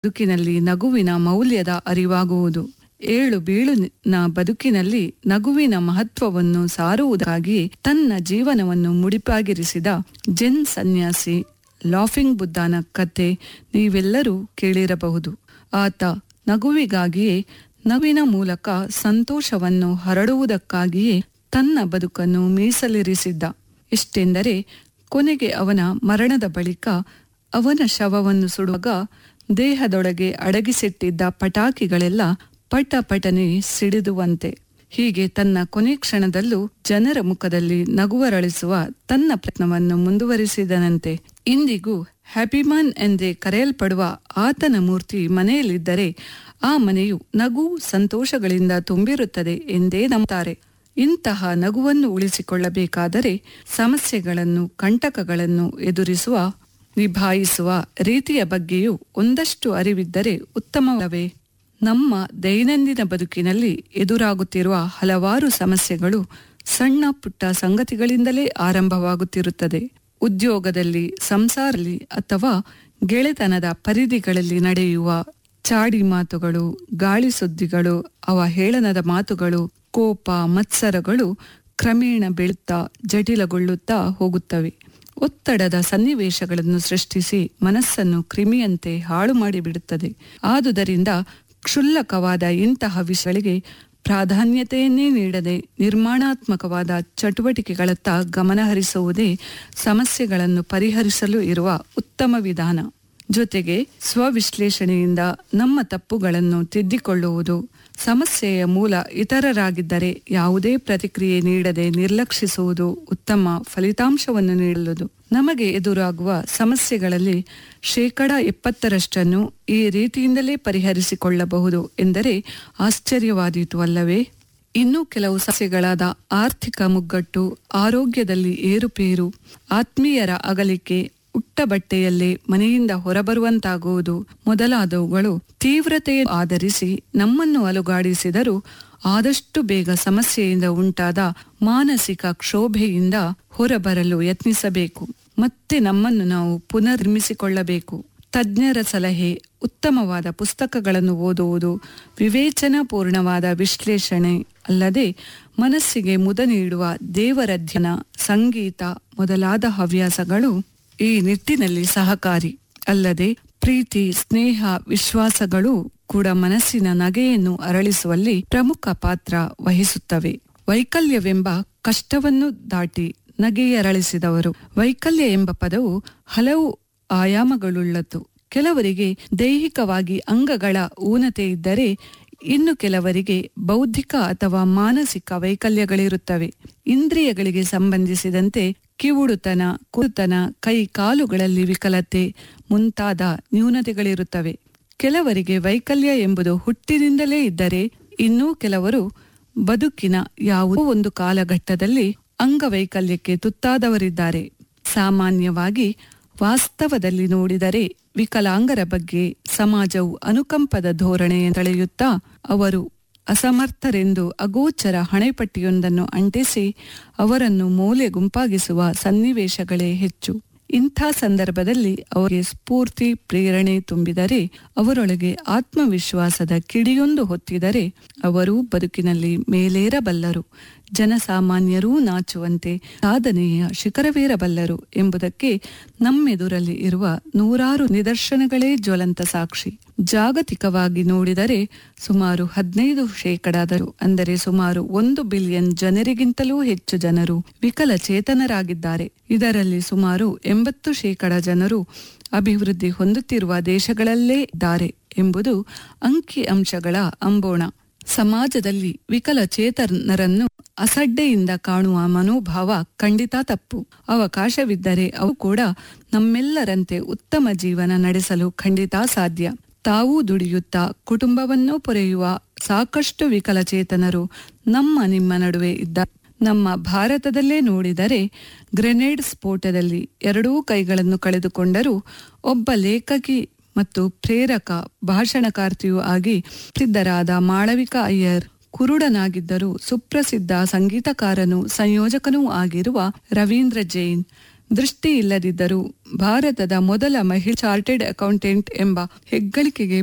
ಬದುಕಿನಲ್ಲಿ ನಗುವಿನ ಮೌಲ್ಯದ ಅರಿವಾಗುವುದು ಏಳು ಬೀಳುನ ಬದುಕಿನಲ್ಲಿ ನಗುವಿನ ಮಹತ್ವವನ್ನು ಸಾರುವುದಾಗಿ ತನ್ನ ಜೀವನವನ್ನು ಮುಡಿಪಾಗಿರಿಸಿದ ಜೆನ್ ಸನ್ಯಾಸಿ ಲಾಫಿಂಗ್ ಬುದ್ಧನ ಕತೆ ನೀವೆಲ್ಲರೂ ಕೇಳಿರಬಹುದು ಆತ ನಗುವಿಗಾಗಿಯೇ ನಗುವಿನ ಮೂಲಕ ಸಂತೋಷವನ್ನು ಹರಡುವುದಕ್ಕಾಗಿಯೇ ತನ್ನ ಬದುಕನ್ನು ಮೀಸಲಿರಿಸಿದ್ದ ಎಷ್ಟೆಂದರೆ ಕೊನೆಗೆ ಅವನ ಮರಣದ ಬಳಿಕ ಅವನ ಶವವನ್ನು ಸುಡುವಾಗ ದೇಹದೊಳಗೆ ಅಡಗಿಸಿಟ್ಟಿದ್ದ ಪಟಾಕಿಗಳೆಲ್ಲ ಪಟ ಪಟನೆ ಸಿಡಿದುವಂತೆ ಹೀಗೆ ತನ್ನ ಕೊನೆ ಕ್ಷಣದಲ್ಲೂ ಜನರ ಮುಖದಲ್ಲಿ ನಗುವರಳಿಸುವ ತನ್ನ ಪ್ರಯತ್ನವನ್ನು ಮುಂದುವರಿಸಿದನಂತೆ ಇಂದಿಗೂ ಹ್ಯಾಪಿಮನ್ ಎಂದೇ ಕರೆಯಲ್ಪಡುವ ಆತನ ಮೂರ್ತಿ ಮನೆಯಲ್ಲಿದ್ದರೆ ಆ ಮನೆಯು ನಗು ಸಂತೋಷಗಳಿಂದ ತುಂಬಿರುತ್ತದೆ ಎಂದೇ ನಂಬುತ್ತಾರೆ ಇಂತಹ ನಗುವನ್ನು ಉಳಿಸಿಕೊಳ್ಳಬೇಕಾದರೆ ಸಮಸ್ಯೆಗಳನ್ನು ಕಂಟಕಗಳನ್ನು ಎದುರಿಸುವ ನಿಭಾಯಿಸುವ ರೀತಿಯ ಬಗ್ಗೆಯೂ ಒಂದಷ್ಟು ಅರಿವಿದ್ದರೆ ಉತ್ತಮವೇ ನಮ್ಮ ದೈನಂದಿನ ಬದುಕಿನಲ್ಲಿ ಎದುರಾಗುತ್ತಿರುವ ಹಲವಾರು ಸಮಸ್ಯೆಗಳು ಸಣ್ಣ ಪುಟ್ಟ ಸಂಗತಿಗಳಿಂದಲೇ ಆರಂಭವಾಗುತ್ತಿರುತ್ತದೆ ಉದ್ಯೋಗದಲ್ಲಿ ಸಂಸಾರದಲ್ಲಿ ಅಥವಾ ಗೆಳೆತನದ ಪರಿಧಿಗಳಲ್ಲಿ ನಡೆಯುವ ಚಾಡಿ ಮಾತುಗಳು ಗಾಳಿ ಸುದ್ದಿಗಳು ಅವಹೇಳನದ ಮಾತುಗಳು ಕೋಪ ಮತ್ಸರಗಳು ಕ್ರಮೇಣ ಬೆಳುತ್ತಾ ಜಟಿಲಗೊಳ್ಳುತ್ತಾ ಹೋಗುತ್ತವೆ ಒತ್ತಡದ ಸನ್ನಿವೇಶಗಳನ್ನು ಸೃಷ್ಟಿಸಿ ಮನಸ್ಸನ್ನು ಕ್ರಿಮಿಯಂತೆ ಹಾಳು ಮಾಡಿಬಿಡುತ್ತದೆ ಆದುದರಿಂದ ಕ್ಷುಲ್ಲಕವಾದ ಇಂತಹ ವಿಷಯಗಳಿಗೆ ಪ್ರಾಧಾನ್ಯತೆಯನ್ನೇ ನೀಡದೆ ನಿರ್ಮಾಣಾತ್ಮಕವಾದ ಚಟುವಟಿಕೆಗಳತ್ತ ಗಮನಹರಿಸುವುದೇ ಸಮಸ್ಯೆಗಳನ್ನು ಪರಿಹರಿಸಲು ಇರುವ ಉತ್ತಮ ವಿಧಾನ ಜೊತೆಗೆ ಸ್ವವಿಶ್ಲೇಷಣೆಯಿಂದ ನಮ್ಮ ತಪ್ಪುಗಳನ್ನು ತಿದ್ದಿಕೊಳ್ಳುವುದು ಸಮಸ್ಯೆಯ ಮೂಲ ಇತರರಾಗಿದ್ದರೆ ಯಾವುದೇ ಪ್ರತಿಕ್ರಿಯೆ ನೀಡದೆ ನಿರ್ಲಕ್ಷಿಸುವುದು ಉತ್ತಮ ಫಲಿತಾಂಶವನ್ನು ನೀಡಲು ನಮಗೆ ಎದುರಾಗುವ ಸಮಸ್ಯೆಗಳಲ್ಲಿ ಶೇಕಡ ಎಪ್ಪತ್ತರಷ್ಟನ್ನು ಈ ರೀತಿಯಿಂದಲೇ ಪರಿಹರಿಸಿಕೊಳ್ಳಬಹುದು ಎಂದರೆ ಆಶ್ಚರ್ಯವಾದೀತು ಅಲ್ಲವೇ ಇನ್ನು ಕೆಲವು ಸಮಸ್ಯೆಗಳಾದ ಆರ್ಥಿಕ ಮುಗ್ಗಟ್ಟು ಆರೋಗ್ಯದಲ್ಲಿ ಏರುಪೇರು ಆತ್ಮೀಯರ ಅಗಲಿಕೆ ಉಟ್ಟ ಬಟ್ಟೆಯಲ್ಲೇ ಮನೆಯಿಂದ ಹೊರಬರುವಂತಾಗುವುದು ಮೊದಲಾದವುಗಳು ತೀವ್ರತೆಯ ಆಧರಿಸಿ ನಮ್ಮನ್ನು ಅಲುಗಾಡಿಸಿದರೂ ಆದಷ್ಟು ಬೇಗ ಸಮಸ್ಯೆಯಿಂದ ಉಂಟಾದ ಮಾನಸಿಕ ಕ್ಷೋಭೆಯಿಂದ ಹೊರಬರಲು ಯತ್ನಿಸಬೇಕು ಮತ್ತೆ ನಮ್ಮನ್ನು ನಾವು ಪುನರ್ನಿರ್ಮಿಸಿಕೊಳ್ಳಬೇಕು ತಜ್ಞರ ಸಲಹೆ ಉತ್ತಮವಾದ ಪುಸ್ತಕಗಳನ್ನು ಓದುವುದು ವಿವೇಚನಾಪೂರ್ಣವಾದ ವಿಶ್ಲೇಷಣೆ ಅಲ್ಲದೆ ಮನಸ್ಸಿಗೆ ಮುದ ನೀಡುವ ದೇವರ ಧ್ಯಾನ ಸಂಗೀತ ಮೊದಲಾದ ಹವ್ಯಾಸಗಳು ಈ ನಿಟ್ಟಿನಲ್ಲಿ ಸಹಕಾರಿ ಅಲ್ಲದೆ ಪ್ರೀತಿ ಸ್ನೇಹ ವಿಶ್ವಾಸಗಳು ಕೂಡ ಮನಸ್ಸಿನ ನಗೆಯನ್ನು ಅರಳಿಸುವಲ್ಲಿ ಪ್ರಮುಖ ಪಾತ್ರ ವಹಿಸುತ್ತವೆ ವೈಕಲ್ಯವೆಂಬ ಕಷ್ಟವನ್ನು ದಾಟಿ ನಗೆಯರಳಿಸಿದವರು ವೈಕಲ್ಯ ಎಂಬ ಪದವು ಹಲವು ಆಯಾಮಗಳುಳ್ಳದ್ದು ಕೆಲವರಿಗೆ ದೈಹಿಕವಾಗಿ ಅಂಗಗಳ ಊನತೆ ಇದ್ದರೆ ಇನ್ನು ಕೆಲವರಿಗೆ ಬೌದ್ಧಿಕ ಅಥವಾ ಮಾನಸಿಕ ವೈಕಲ್ಯಗಳಿರುತ್ತವೆ ಇಂದ್ರಿಯಗಳಿಗೆ ಸಂಬಂಧಿಸಿದಂತೆ ಕಿವುಡುತನ ಕುರುತನ ಕೈ ಕಾಲುಗಳಲ್ಲಿ ವಿಕಲತೆ ಮುಂತಾದ ನ್ಯೂನತೆಗಳಿರುತ್ತವೆ ಕೆಲವರಿಗೆ ವೈಕಲ್ಯ ಎಂಬುದು ಹುಟ್ಟಿನಿಂದಲೇ ಇದ್ದರೆ ಇನ್ನೂ ಕೆಲವರು ಬದುಕಿನ ಯಾವುದೋ ಒಂದು ಕಾಲಘಟ್ಟದಲ್ಲಿ ಅಂಗವೈಕಲ್ಯಕ್ಕೆ ತುತ್ತಾದವರಿದ್ದಾರೆ ಸಾಮಾನ್ಯವಾಗಿ ವಾಸ್ತವದಲ್ಲಿ ನೋಡಿದರೆ ವಿಕಲಾಂಗರ ಬಗ್ಗೆ ಸಮಾಜವು ಅನುಕಂಪದ ಧೋರಣೆ ತಳೆಯುತ್ತಾ ಅವರು ಅಸಮರ್ಥರೆಂದು ಅಗೋಚರ ಹಣೆಪಟ್ಟಿಯೊಂದನ್ನು ಅಂಟಿಸಿ ಅವರನ್ನು ಮೂಲೆ ಗುಂಪಾಗಿಸುವ ಸನ್ನಿವೇಶಗಳೇ ಹೆಚ್ಚು ಇಂಥ ಸಂದರ್ಭದಲ್ಲಿ ಅವರಿಗೆ ಸ್ಫೂರ್ತಿ ಪ್ರೇರಣೆ ತುಂಬಿದರೆ ಅವರೊಳಗೆ ಆತ್ಮವಿಶ್ವಾಸದ ಕಿಡಿಯೊಂದು ಹೊತ್ತಿದರೆ ಅವರು ಬದುಕಿನಲ್ಲಿ ಮೇಲೇರಬಲ್ಲರು ಜನಸಾಮಾನ್ಯರೂ ನಾಚುವಂತೆ ಸಾಧನೆಯ ಶಿಖರವೇರಬಲ್ಲರು ಎಂಬುದಕ್ಕೆ ನಮ್ಮೆದುರಲ್ಲಿ ಇರುವ ನೂರಾರು ನಿದರ್ಶನಗಳೇ ಜ್ವಲಂತ ಸಾಕ್ಷಿ ಜಾಗತಿಕವಾಗಿ ನೋಡಿದರೆ ಸುಮಾರು ಹದಿನೈದು ಶೇಕಡಾದರು ಅಂದರೆ ಸುಮಾರು ಒಂದು ಬಿಲಿಯನ್ ಜನರಿಗಿಂತಲೂ ಹೆಚ್ಚು ಜನರು ವಿಕಲಚೇತನರಾಗಿದ್ದಾರೆ ಇದರಲ್ಲಿ ಸುಮಾರು ಎಂಬತ್ತು ಶೇಕಡ ಜನರು ಅಭಿವೃದ್ಧಿ ಹೊಂದುತ್ತಿರುವ ದೇಶಗಳಲ್ಲೇ ಇದ್ದಾರೆ ಎಂಬುದು ಅಂಕಿ ಅಂಶಗಳ ಅಂಬೋಣ ಸಮಾಜದಲ್ಲಿ ವಿಕಲಚೇತನರನ್ನು ಅಸಡ್ಡೆಯಿಂದ ಕಾಣುವ ಮನೋಭಾವ ಖಂಡಿತ ತಪ್ಪು ಅವಕಾಶವಿದ್ದರೆ ಅವು ಕೂಡ ನಮ್ಮೆಲ್ಲರಂತೆ ಉತ್ತಮ ಜೀವನ ನಡೆಸಲು ಖಂಡಿತ ಸಾಧ್ಯ ತಾವೂ ದುಡಿಯುತ್ತಾ ಕುಟುಂಬವನ್ನೂ ಪೊರೆಯುವ ಸಾಕಷ್ಟು ವಿಕಲಚೇತನರು ನಮ್ಮ ನಿಮ್ಮ ನಡುವೆ ಇದ್ದ ನಮ್ಮ ಭಾರತದಲ್ಲೇ ನೋಡಿದರೆ ಗ್ರೆನೇಡ್ ಸ್ಫೋಟದಲ್ಲಿ ಎರಡೂ ಕೈಗಳನ್ನು ಕಳೆದುಕೊಂಡರೂ ಒಬ್ಬ ಲೇಖಕಿ ಮತ್ತು ಪ್ರೇರಕ ಭಾಷಣಕಾರ್ತಿಯೂ ಆಗಿ ಪ್ರಸಿದ್ಧರಾದ ಮಾಳವಿಕಾ ಅಯ್ಯರ್ ಕುರುಡನಾಗಿದ್ದರೂ ಸುಪ್ರಸಿದ್ಧ ಸಂಗೀತಕಾರನೂ ಸಂಯೋಜಕನೂ ಆಗಿರುವ ರವೀಂದ್ರ ಜೈನ್ ದೃಷ್ಟಿ ಇಲ್ಲದಿದ್ದರೂ ಭಾರತದ ಮೊದಲ ಮಹಿಳಾ ಚಾರ್ಟೆಡ್ ಅಕೌಂಟೆಂಟ್ ಎಂಬ ಹೆಗ್ಗಳಿಕೆಗೆ